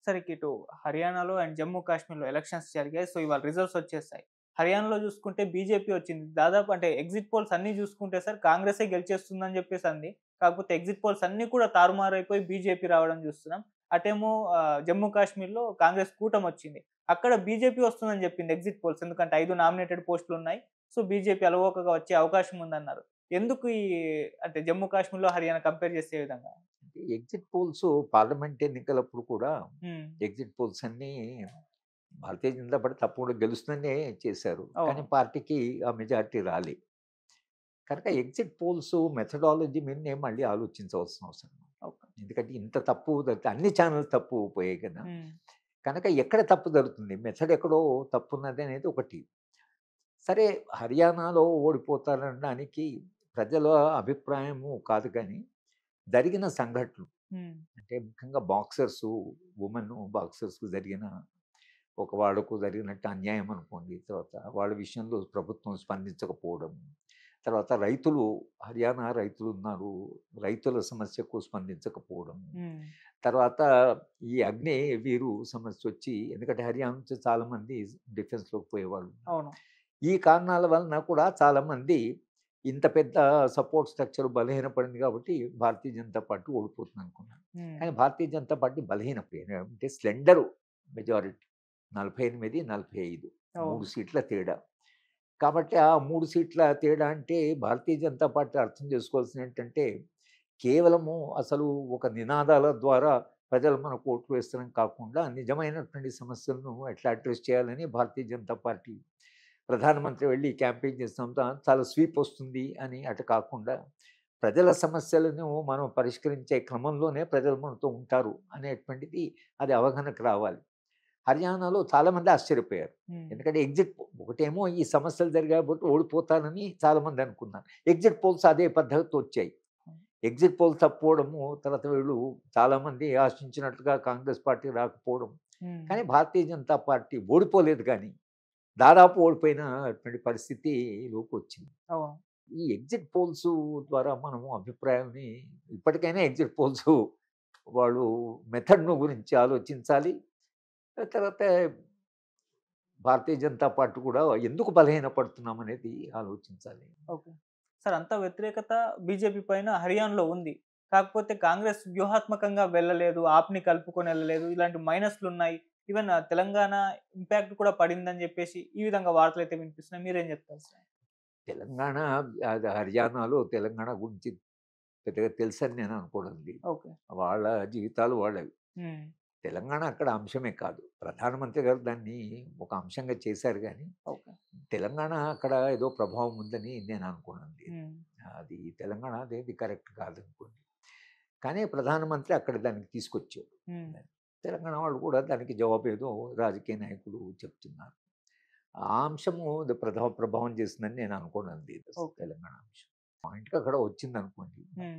సరే ఇటు హర్యానాలో అండ్ జమ్మూ కాశ్మీర్లో ఎలక్షన్స్ జరిగాయి సో ఇవాళ రిజల్ట్స్ వచ్చేస్తాయి హర్యానాలో చూసుకుంటే బీజేపీ వచ్చింది దాదాపు అంటే ఎగ్జిట్ పోల్స్ అన్ని చూసుకుంటే సార్ కాంగ్రెసే గెలిచేస్తుందని చెప్పేసి అంది కాకపోతే ఎగ్జిట్ పోల్స్ అన్ని కూడా తారుమారైపోయి బీజేపీ రావడం చూస్తున్నాం అటేమో ఆ, జమ్మూ కాశ్మీర్లో కాంగ్రెస్ కూటమి వచ్చింది అక్కడ బీజేపీ వస్తుందని చెప్పింది ఎగ్జిట్ పోల్స్ ఎందుకంటే ఐదు నామినేటెడ్ పోస్టులు ఉన్నాయి సో బీజేపీ అలవోకగా వచ్చే అవకాశం ఉందన్నారు ఎందుకు ఈ అంటే జమ్మూ కాశ్మీర్లో హర్యానా కంపేర్ చేసే విధంగా ఎగ్జిట్ పోల్స్ పార్లమెంట్ ఎన్నికలప్పుడు కూడా ఉమ్, ఎగ్జిట్ పోల్స్ అన్ని భారతీయ జనతా పార్టీ తప్పకుండా గెలుస్తుందనే చేశారు కానీ అవును. పార్టీకి ఆ మెజారిటీ రాలే కనుక ఎగ్జిట్ పోల్స్ మెథడాలజీ మీదనే మళ్ళీ ఆలోచించవలసిన అవసరం ఉంది. ఓకే. ఎందుకంటే ఇంత తప్పు జరుగుతుంది. అన్ని ఛానల్స్ తప్పు పోయాయి కదా ఉమ్, కనుక ఎక్కడ తప్పు జరుగుతుంది మెథడ్ ఎక్కడో తప్పు ఉన్నది అనేది ఒకటి సరే హర్యానాలో ఓడిపోతారనడానికి ప్రజల అభిప్రాయము కాదు కానీ జరిగిన సంఘటనలు ఉమ్, అంటే ముఖ్యంగా బాక్సర్స్ ఉమెన్ బాక్సర్స్కు జరిగిన ఒక వాళ్ళకు జరిగినట్టు అన్యాయం అనుకోండి తర్వాత వాళ్ళ విషయంలో ప్రభుత్వం స్పందించకపోవడం తర్వాత రైతులు హర్యానా రైతులు ఉన్నారు రైతుల సమస్యకు స్పందించకపోవడం ఉమ్, తర్వాత ఈ అగ్ని వీరు సమస్య వచ్చి ఎందుకంటే హర్యానా నుంచి చాలామంది డిఫెన్స్లోకి పోయేవాళ్ళు అవును ఈ కారణాల వలన కూడా చాలామంది ఇంత పెద్ద సపోర్ట్ స్ట్రక్చర్ బలహీనపడింది కాబట్టి భారతీయ జనతా పార్టీ ఓడిపోతుంది అనుకున్నాను ఉమ్, కానీ భారతీయ జనతా పార్టీ బలహీనపోయింది అంటే స్లెండరు మెజారిటీ నలభై ఎనిమిది నలభై ఐదు అవును మూడు సీట్ల తేడా కాబట్టి ఆ మూడు సీట్ల తేడా అంటే భారతీయ జనతా పార్టీ అర్థం చేసుకోవాల్సిన ఏంటంటే కేవలము అసలు ఒక నినాదాల ద్వారా ప్రజలు మనకు ఓట్లు వేస్తడం కాకుండా నిజమైనటువంటి సమస్యలను ఎట్లా అడ్రస్ చేయాలని భారతీయ జనతా పార్టీ ప్రధానమంత్రి వెళ్ళి క్యాంపెయిన్ చేస్తాం తా- చాలా స్వీప్ వస్తుంది అని అటు కాకుండా ప్రజల సమస్యలను మనం పరిష్కరించే క్రమంలోనే ప్రజలు మనతో ఉంటారు అనేటువంటిది అది అవగాహనకు రావాలి హర్యానాలో చాలామంది ఆశ్చర్యపోయారు ఉమ్, ఎందుకంటే ఎగ్జిట్ ఒకటేమో ఈ సమస్యలు జరిగాయి కాబట్టి ఓడిపోతానని చాలామంది అనుకున్నారు ఎగ్జిట్ పోల్స్ అదే పద్ధతితో వచ్చాయి ఎగ్జిట్ పోల్ తప్పుకోవడము తర్వాత వీళ్ళు చాలామంది ఆశించినట్లుగా కాంగ్రెస్ పార్టీ రాకపోవడం ఉమ్, కానీ భారతీయ జనతా పార్టీ ఓడిపోలేదు కానీ దాదాపు ఓడిపోయినటువంటి పరిస్థితిలోకి వచ్చింది అవును ఈ ఎగ్జిట్ పోల్స్ ద్వారా మనము అభిప్రాయాన్ని ఇప్పటికైనా ఎగ్జిట్ పోల్స్ వాళ్ళు మెథడ్ను గురించి ఆలోచించాలి తర్వాత భారతీయ జనతా పార్టీ కూడా ఎందుకు బలహీనపడుతున్నాం అనేది ఆలోచించాలి ఓకే సార్ అంత వ్యతిరేకత బీజేపీ పైన హర్యానాలో ఉంది కాకపోతే కాంగ్రెస్ వ్యూహాత్మకంగా వెళ్ళలేదు ఆప్ని కలుపుకొని వెళ్ళలేదు ఇలాంటి మైనస్లు ఉన్నాయి ఈవెన్ తెలంగాణ ఇంపాక్ట్ కూడా పడిందని చెప్పేసి ఈ విధంగా వార్తలు అయితే వినిపిస్తున్నాయి మీరేం చెప్తారు సార్ తెలంగాణ అది హర్యానాలో తెలంగాణ గురించి పెద్దగా తెలుసని నేను అనుకోవడం లేదు ఓకే వాళ్ళ జీవితాలు వాళ్ళవి ఉమ్, తెలంగాణ అక్కడ అంశమే కాదు ప్రధానమంత్రి గారు దాన్ని ఒక అంశంగా చేశారు కానీ ఓకే తెలంగాణ అక్కడ ఏదో ప్రభావం ఉందని నేను అనుకున్నాను లేదు ఉమ్, అది తెలంగాణ అదేది కరెక్ట్ కాదనుకోండి కానీ ప్రధానమంత్రి అక్కడ దానికి తీసుకొచ్చారు ఉమ్, తెలంగాణ వాళ్ళు కూడా దానికి జవాబు ఏదో రాజకీయ నాయకులు చెప్తున్నారు ఆ అంశము ఇది ప్రధాన ప్రభావం చేసిందని నేను అనుకోవడం లేదు అసలు Okay. తెలంగాణ అంశం పాయింట్కి అక్కడ వచ్చింది అనుకోండి ఉమ్.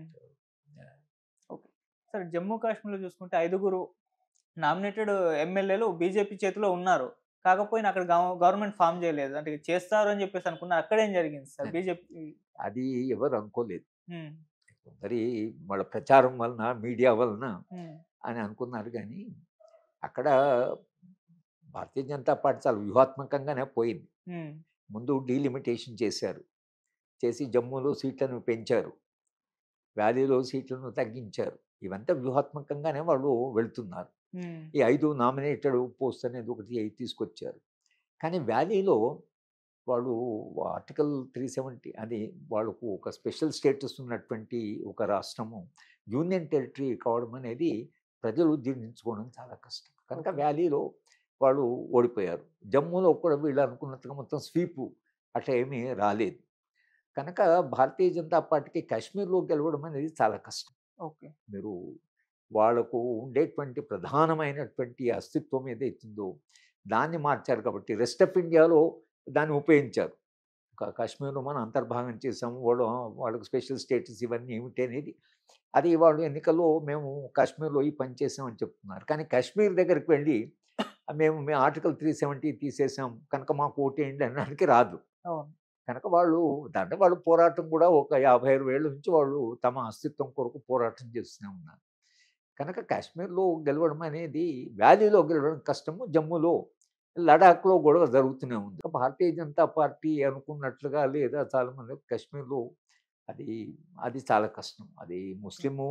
సరే జమ్మూ కాశ్మీర్లో చూసుకుంటే ఐదుగురు నామినేటెడ్ ఎమ్మెల్యేలు బీజేపీ చేతిలో ఉన్నారు కాకపోయినా అక్కడ గవర్నమెంట్ ఫామ్ చేయలేదు అంటే చేస్తారు అని చెప్పేసి అనుకున్నారు అక్కడేం జరిగింది సార్ బీజేపీ అది ఎవరు అనుకోలేదు మరి వాళ్ళ ప్రచారం వలన మీడియా వలన అని అనుకున్నారు కానీ అక్కడ భారతీయ జనతా పార్టీ చాలా వ్యూహాత్మకంగానే పోయింది ముందు డీలిమిటేషన్ చేశారు చేసి జమ్మూలో సీట్లను పెంచారు వ్యాలీలో సీట్లను తగ్గించారు ఇవంతా వ్యూహాత్మకంగానే వాళ్ళు వెళ్తున్నారు ఈ ఐదు నామినేటెడ్ పోస్ట్ అనేది ఒకటి తీసుకొచ్చారు కానీ వ్యాలీలో వాళ్ళు ఆర్టికల్ త్రీ సెవెంటీ అది వాళ్ళకు ఒక స్పెషల్ స్టేటస్ ఉన్నటువంటి ఒక రాష్ట్రము యూనియన్ టెరిటరీ కావడం అనేది ప్రజలు జీర్ణించుకోవడం చాలా కష్టం కనుక Okay. వ్యాలీలో వాళ్ళు ఓడిపోయారు జమ్మూలో కూడా వీళ్ళు అనుకున్నట్టుగా మొత్తం స్వీపు అట్లా ఏమీ రాలేదు కనుక భారతీయ జనతా పార్టీకి కాశ్మీర్లో గెలవడం అనేది చాలా కష్టం ఓకే మీరు వాళ్ళకు ఉండేటువంటి ప్రధానమైనటువంటి అస్తిత్వం ఏదైతుందో దాన్ని మార్చారు కాబట్టి రెస్ట్ ఆఫ్ ఇండియాలో దాన్ని ఉపయోగించారు కా- కాశ్మీర్లో మనం అంతర్భాగం చేసాము వాళ్ళు వాళ్ళకి స్పెషల్ స్టేటస్ ఇవన్నీ ఏమిటి అనేది అది వాళ్ళు ఎన్నికల్లో మేము కాశ్మీర్లో ఈ పని చేసామని చెప్తున్నారు కానీ కాశ్మీర్ దగ్గరికి వెళ్ళి మేము మేము ఆర్టికల్ త్రీ సెవెంటీ తీసేసాం కనుక మాకు ఓటేయండి అనడానికి రాదు అవును కనుక వాళ్ళు దాంట్లో వాళ్ళు పోరాటం కూడా ఒక యాభై ఆరు వేల నుంచి వాళ్ళు తమ అస్తిత్వం కొరకు పోరాటం చేస్తూనే ఉన్నారు కనుక కాశ్మీర్లో గెలవడం అనేది వ్యాలీలో గెలవడం కష్టము జమ్మూలో లడాఖ్లో గొడవ జరుగుతూనే ఉంది భారతీయ జనతా పార్టీ అనుకున్నట్లుగా లేదా చాలా మంది కాశ్మీర్లో అది అది చాలా కష్టం అది ముస్లిము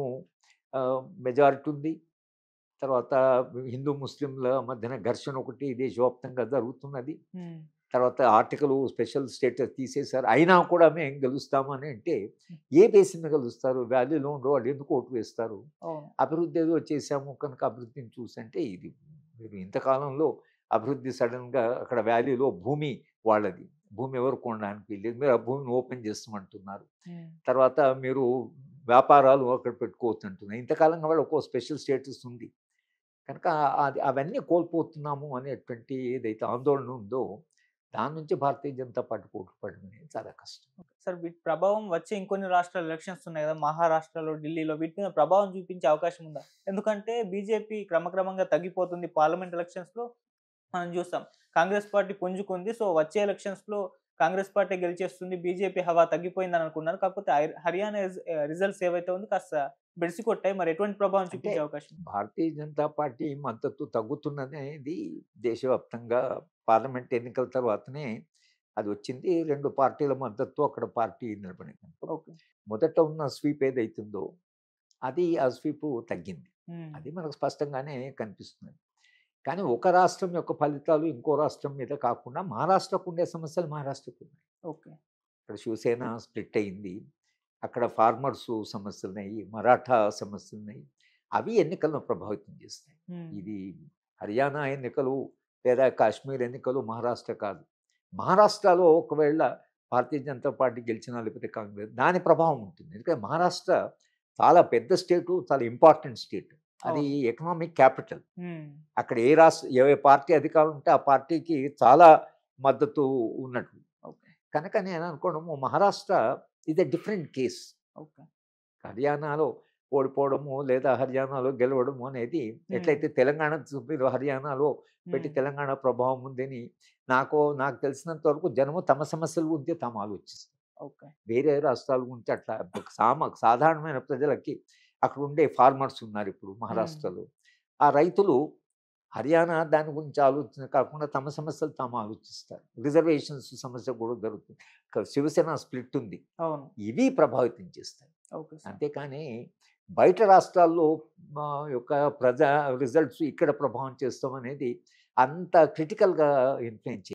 మెజారిటీ ఉంది తర్వాత హిందూ ముస్లింల మధ్యన ఘర్షణ ఒకటి దేశవ్యాప్తంగా జరుగుతున్నది ఉమ్, తర్వాత ఆర్టికల్ స్పెషల్ స్టేటస్ తీసేశారు అయినా కూడా మేము గెలుస్తామని అంటే ఏ బేస్ మీద గెలుస్తారు వ్యాలీలో ఉండే వాళ్ళు ఎందుకు ఓటు వేస్తారు అవును అభివృద్ధి ఏదో చేశాము కనుక అభివృద్ధిని చూసంటే ఇది మీరు ఇంతకాలంలో అభివృద్ధి సడన్గా అక్కడ వ్యాలీలో భూమి వాళ్ళది భూమి ఎవరు కొనడానికి లేదు మీరు ఆ భూమిని ఓపెన్ చేస్తామంటున్నారు ఉమ్, తర్వాత మీరు వ్యాపారాలు అక్కడ పెట్టుకోవచ్చు అంటున్నారు ఇంతకాలంగా వాళ్ళు ఒక్కో స్పెషల్ స్టేటస్ ఉంది కనుక అది అవన్నీ కోల్పోతున్నాము అనేటువంటి ఏదైతే ఆందోళన ఉందో దాని నుంచి భారతీయ జనతా పార్టీ పోటీ పడడం అనేది చాలా కష్టం సార్ వీటి ప్రభావం వచ్చే ఇంకొన్ని రాష్ట్రాల ఎలక్షన్స్ ఉన్నాయి కదా మహారాష్ట్రలో ఢిల్లీలో వీటి మీద ప్రభావం చూపించే అవకాశం ఉందా ఎందుకంటే బీజేపీ క్రమక్రమంగా తగ్గిపోతుంది పార్లమెంట్ ఎలక్షన్స్ లో మనం చూస్తాం కాంగ్రెస్ పార్టీ పుంజుకుంది సో వచ్చే ఎలక్షన్స్ లో కాంగ్రెస్ పార్టీ గెలిచేస్తుంది బీజేపీ హవా తగ్గిపోయిందని అనుకున్నారు కాకపోతే హరి- హర్యానా రిజల్ట్స్ ఏవైతే ఉంది కాస్త బెడిసి కొట్టాయి మరి ఎటువంటి ప్రభావం చూపించే అంటే అవకాశం ఉంది? భారతీయ జనతా పార్టీ మద్దతు తగ్గుతున్నది అనేది దేశవ్యాప్తంగా పార్లమెంట్ ఎన్నికల తర్వాతనే అది వచ్చింది రెండు పార్టీల మద్దతు అక్కడ పార్టీ నిలబడింది ఓకే మొదట ఉన్న స్వీప్ ఏదైతుందో అది ఆ స్వీప్ తగ్గింది ఉమ్, అది మనకు స్పష్టంగానే కనిపిస్తుంది కానీ ఒక రాష్ట్రం యొక్క ఫలితాలు ఇంకో రాష్ట్రం మీద కాకుండా మహారాష్ట్రకు ఉండే సమస్యలు మహారాష్ట్రకు ఉన్నాయి ఓకే ఇక్కడ శివసేన స్ప్లిట్ అయింది అక్కడ ఫార్మర్స్ సమస్యలు ఉన్నాయి మరాఠా సమస్యలు ఉన్నాయి అవి ఎన్నికలను ప్రభావితం చేస్తాయి ఉమ్, ఇది హర్యానా ఎన్నికలు లేదా కాశ్మీర్ ఎన్నికలు మహారాష్ట్ర కాదు మహారాష్ట్రలో ఒకవేళ భారతీయ జనతా పార్టీ గెలిచినా లేకపోతే కాంగ్రెస్ దాని ప్రభావం ఉంటుంది ఎందుకంటే మహారాష్ట్ర చాలా పెద్ద స్టేటు చాలా ఇంపార్టెంట్ స్టేట్ అది ఎకనామిక్ క్యాపిటల్ ఉమ్, అక్కడ ఏ రాష్ట్ర ఏ పార్టీ అధికారం ఉంటే ఆ పార్టీకి చాలా మద్దతు ఉన్నట్లు ఓకే కనుక నేను అనుకోవడము మహారాష్ట్ర ఇది డిఫరెంట్ కేస్ ఓకే హర్యానాలో ఓడిపోవడము లేదా హర్యానాలో గెలవడము అనేది ఎట్లయితే తెలంగాణ మీరు హర్యానాలో పెట్టి ఉమ్, తెలంగాణ ప్రభావం ఉందని నాకు నాకు తెలిసినంత వరకు జనము తమ సమస్యలు ఉంటే తాము ఆలోచిస్తారు ఓకే వేరే రాష్ట్రాల గురించి అట్లా సామ సాధారణమైన ప్రజలకి అక్కడ ఉండే ఫార్మర్స్ ఉన్నారు ఇప్పుడు మహారాష్ట్రలో ఆ రైతులు హర్యానా దాని గురించి ఆలోచన కాకుండా తమ సమస్యలు తాము ఆలోచిస్తారు రిజర్వేషన్స్ సమస్య కూడా జరుగుతుంది ఇక్కడ శివసేన స్ప్లిట్ ఉంది అవును ఇవి ప్రభావితం చేస్తాయి ఓకే సార్ అంతేకాని బయట రాష్ట్రాల్లో మా యొక్క ప్రజా రిజల్ట్స్ ఇక్కడ ప్రభావం చేస్తాం అనేది అంత క్రిటికల్గా ఇన్ఫ్లుయెన్స్